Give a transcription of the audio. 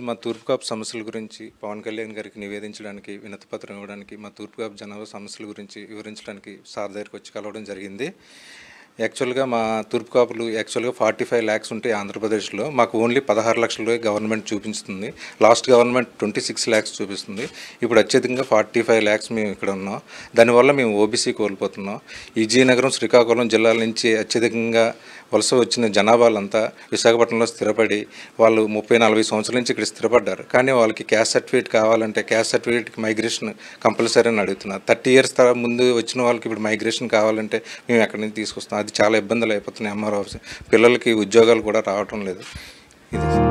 మా తూర్పుకాపు సమస్యల గురించి పవన్ కళ్యాణ్ గారికి నివేదించడానికి వినతిపత్రం ఇవ్వడానికి మా తూర్పుకాపు జనాభా సమస్యల గురించి వివరించడానికి సార్ దగ్గరికి వచ్చి కలవడం జరిగింది యాక్చువల్గా మా తూర్పు కాపులు యాక్చువల్గా ఫార్టీ ఫైవ్ ల్యాక్స్ ఉంటే ఆంధ్రప్రదేశ్లో మాకు ఓన్లీ పదహారు లక్షలు గవర్నమెంట్ చూపిస్తుంది last government twenty six lakhs చూపిస్తుంది ఇప్పుడు అత్యధికంగా ఫార్టీ ఫైవ్ ల్యాక్స్ మేము ఇక్కడ ఉన్నాం దానివల్ల మేము ఓబీసీ కోల్పోతున్నాం ఈ విజయనగరం శ్రీకాకుళం జిల్లాల నుంచి అత్యధికంగా వలస వచ్చిన జనాభాలంతా విశాఖపట్నంలో స్థిరపడి వాళ్ళు ముప్పై నలభై సంవత్సరాల నుంచి ఇక్కడ స్థిరపడ్డారు కానీ వాళ్ళకి క్యాస్ట్ సర్టిఫికేట్ కావాలంటే క్యాస్ట్ సర్టిఫికేట్కి మైగ్రేషన్ కంపల్సరీ అని అడుగుతున్నారు థర్టీ ఇయర్స్ తర్వాత ముందు వచ్చిన వాళ్ళకి ఇప్పుడు మైగ్రేషన్ కావాలంటే మేము ఎక్కడి నుంచి తీసుకొస్తాం అది చాలా ఇబ్బందులు అయిపోతున్నాయి ఎంఆర్ ఆఫీస్ పిల్లలకి ఉద్యోగాలు కూడా రావటం లేదు ఇది